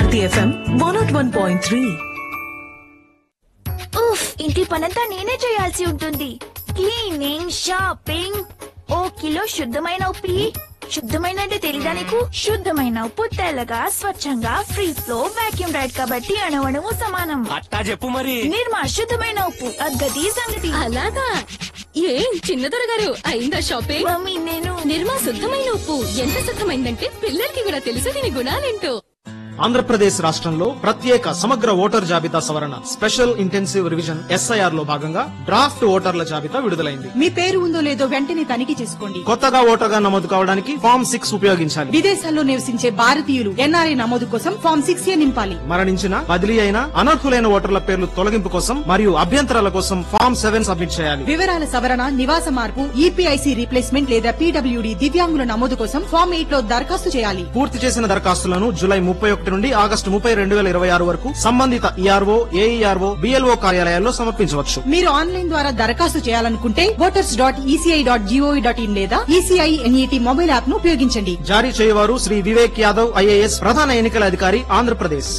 Bharati FM one nought one point three ఉఫ్ ఇంటి పనంతా నేనే చేయాల్సి ఉంటుంది క్లీనింగ్ షాపింగ్ ఓ కిలో శుద్ధమైన ఉప్పు ఇయ్యి. శుద్ధమైన అంటే తెలీదా నీకు శుద్ధమైన ఉప్పు తెల్లగా స్వచ్ఛంగా ఫ్రీ ఫ్లో వాక్యూమ్ రైడ్ కాబట్టి అణవణము సమానం అట్టా చెప్పు మరి నిర్మా శుద్ధమైన ఉప్పు అగ్గది సంగతి అలాగా ఏం చిన్నదొర గారు అయిందా షాపింగ్ మమ్మీ నేను నిర్మా శుద్ధమైన ఉప్పు ఎంత శుద్ధమైందంటే పిల్లలకి కూడా తెలుసు దీని గుణాలేంటో ఆంధ్రప్రదేశ్ రాష్ట్రంలో ప్రత్యేక సమగ్ర ఓటర్ జాబితా సవరణ స్పెషల్ ఇంటెన్సివ్ రివిజన్ ఎస్ఐఆర్ లో భాగంగా డ్రాఫ్ట్ ఓటర్ల జాబితా విడుదలైంది మీ పేరు ఉందో లేదో వెంటనే తనిఖీ చేసుకోండి కొత్తగా ఓటర్గా నమోదు కావడానికి ఫామ్ సిక్స్ ఉపయోగించాలి విదేశాల్లో నివసించే భారతీయులు ఎన్ఆర్ఐ నమోదు కోసం ఫామ్ సిక్స్ ఏ నింపాలి మరణించిన బదిలీ అయిన అనర్హులైన ఓటర్ల పేర్లు తొలగింపు కోసం మరియు అభ్యంతరాల కోసం ఫామ్ సెవెన్ సబ్మిట్ చేయాలి వివరాల సవరణ నివాస మార్పు ఈపీఐసి రీప్లేస్మెంట్ లేదా పీడబ్ల్యూడి దివ్యాంగుల నమోదు కోసం ఫామ్ ఎయిట్ లో దరఖాస్తు చేయాలి పూర్తి చేసిన దరఖాస్తులను జూలై ముప్పై ఒకటి నుండి ఆగస్టు ముప్పై రెండు వేల ఇరవై ఆరు వరకు సంబంధిత ఈఆర్ఓ ఏఈఆర్ఓ బిఎల్ఓ కార్యాలయాల్లో సమర్పించవచ్చు మీరు ఆన్లైన్ ద్వారా దరఖాస్తు చేయాలనుకుంటే voters dot ECI dot GOV dot in లేదా ఈసీఐ ఎన్ఈటీ మొబైల్ యాప్ ను ఉపయోగించండి జారీ చేయవారు శ్రీ వివేక్ యాదవ్ ఐఏఎస్ ప్రధాన ఎన్నికల అధికారి ఆంధ్రప్రదేశ్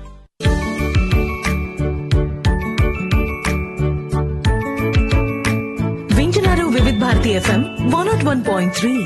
వింటున్నారు Vividh Bharati FM one nought one point three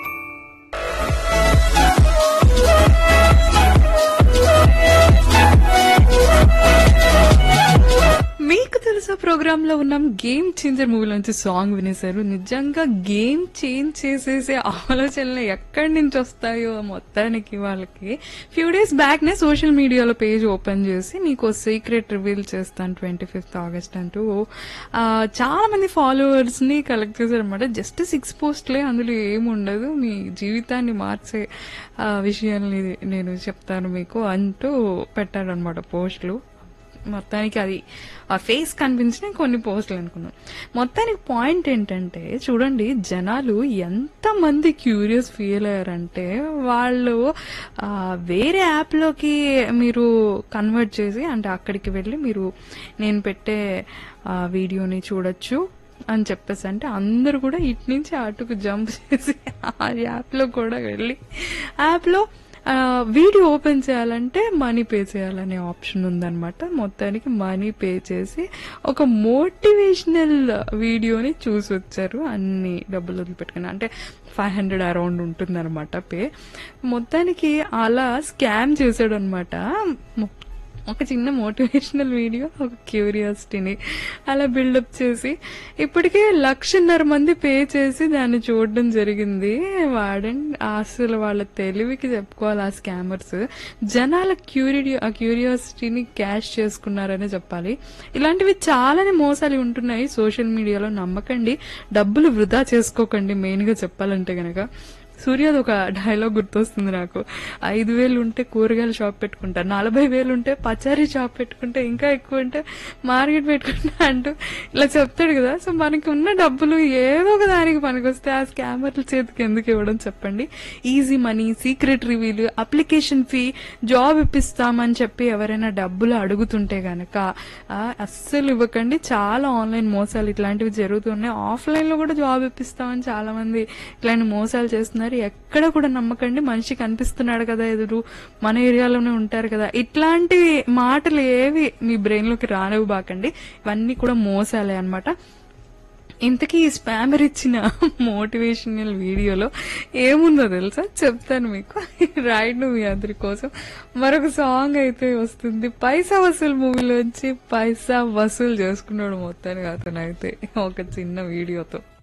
మీకు తెలుసా ప్రోగ్రామ్ లో ఉన్నాం గేమ్ చేంజర్ మూవీలోంచి సాంగ్ వినేశారు నిజంగా గేమ్ చేంజ్ చేసేసే ఆలోచనలు ఎక్కడి నుంచి వస్తాయో మొత్తానికి వాళ్ళకి ఫ్యూ డేస్ బ్యాక్ నే సోషల్ మీడియాలో పేజ్ ఓపెన్ చేసి మీకు సీక్రెట్ రివీల్ చేస్తాను ట్వంటీ ఫిఫ్త్ ఆగస్ట్ అంటూ ఆ, చాలా మంది ఫాలోవర్స్ ని కలెక్ట్ చేశారనమాట జస్ట్ సిక్స్ పోస్ట్లే అందులో ఏముండదు మీ జీవితాన్ని మార్చే ఆ, విషయాల్ని నేను చెప్తాను మీకు అంటూ పెట్టారనమాట పోస్టులు మొత్తానికి అది ఆ ఫేస్ కనిపించిన కొన్ని పోస్టులు అనుకున్నాను మొత్తానికి పాయింట్ ఏంటంటే చూడండి జనాలు ఎంతమంది క్యూరియస్ ఫీల్ అయ్యారంటే వాళ్ళు ఆ, వేరే యాప్లోకి మీరు కన్వర్ట్ చేసి అంటే అక్కడికి వెళ్ళి మీరు నేను పెట్టే ఆ, వీడియోని చూడొచ్చు అని చెప్పేసి అంటే అందరూ కూడా ఇటు నుంచి అటుకు జంప్ చేసి ఆ యాప్లో కూడా వెళ్ళి యాప్లో ఆ, వీడియో ఓపెన్ చేయాలంటే మనీ పే చేయాలనే ఆప్షన్ ఉందన్నమాట మొత్తానికి మనీ పే చేసి ఒక మోటివేషనల్ వీడియోని చూసి వచ్చారు అన్ని డబ్బులు వదిలిపెట్టుకుని అంటే ఫైవ్ హండ్రెడ్ అరౌండ్ ఉంటుందన్నమాట పే మొత్తానికి అలా స్కామ్ చేశాడు అనమాట ఒక చిన్న మోటివేషనల్ వీడియో ఒక క్యూరియాసిటీని అలా బిల్డప్ చేసి ఇప్పటికే లక్షన్నర మంది పే చేసి దాన్ని చూడడం జరిగింది వాడండి అసలు వాళ్ళ తెలివికి చెప్పుకోవాలి ఆ స్కామర్స్ జనాల క్యూరి ఆ క్యూరియాసిటీని క్యాష్ చేసుకున్నారనే చెప్పాలి ఇలాంటివి చాలానే మోసాలు ఉంటున్నాయి సోషల్ మీడియాలో నమ్మకండి డబ్బులు వృధా చేసుకోకండి మెయిన్ గా చెప్పాలంటే గనక సూర్యది ఒక డైలాగ్ గుర్తొస్తుంది నాకు ఐదు వేలు ఉంటే కూరగాయల షాప్ పెట్టుకుంటా నలభై వేలు ఉంటే పచారీ షాప్ పెట్టుకుంటే ఇంకా ఎక్కువ ఉంటే మార్కెట్ పెట్టుకుంటా అంటూ ఇలా చెప్తాడు కదా సో మనకి ఉన్న డబ్బులు ఏదో ఒక దానికి పనికొస్తే ఆ స్కామర్ల చేతికి ఎందుకు ఇవ్వడం చెప్పండి easy money secret reveal application fee job ఇప్పిస్తామని చెప్పి ఎవరైనా డబ్బులు అడుగుతుంటే గనక ఆ, అస్సలు ఇవ్వకండి చాలా ఆన్లైన్ మోసాలు ఇట్లాంటివి జరుగుతున్నాయి ఆఫ్లైన్ లో కూడా జాబ్ ఇప్పిస్తామని చాలా మంది ఇట్లాంటి మోసాలు చేస్తున్నారు ఎక్కడ కూడా నమ్మకండి మనిషి కనిపిస్తున్నాడు కదా ఎదురు మన ఏరియాలోనే ఉంటారు కదా ఇట్లాంటి మాటలు ఏవి మీ బ్రెయిన్ లోకి రానివ్వ బాకండి ఇవన్నీ కూడా మోసాలే అన్నమాట ఇంతకీ ఈ స్పామర్ ఇచ్చిన మోటివేషనల్ వీడియోలో ఏముందో తెలుసా చెప్తాను మీకు రైడ్ మీ అందరి కోసం మరొక సాంగ్ అయితే వస్తుంది పైసా వసూలు మూవీలోంచి పైసా వసూలు చేసుకున్నాడు మొత్తానికి అతను అయితే ఒక చిన్న వీడియోతో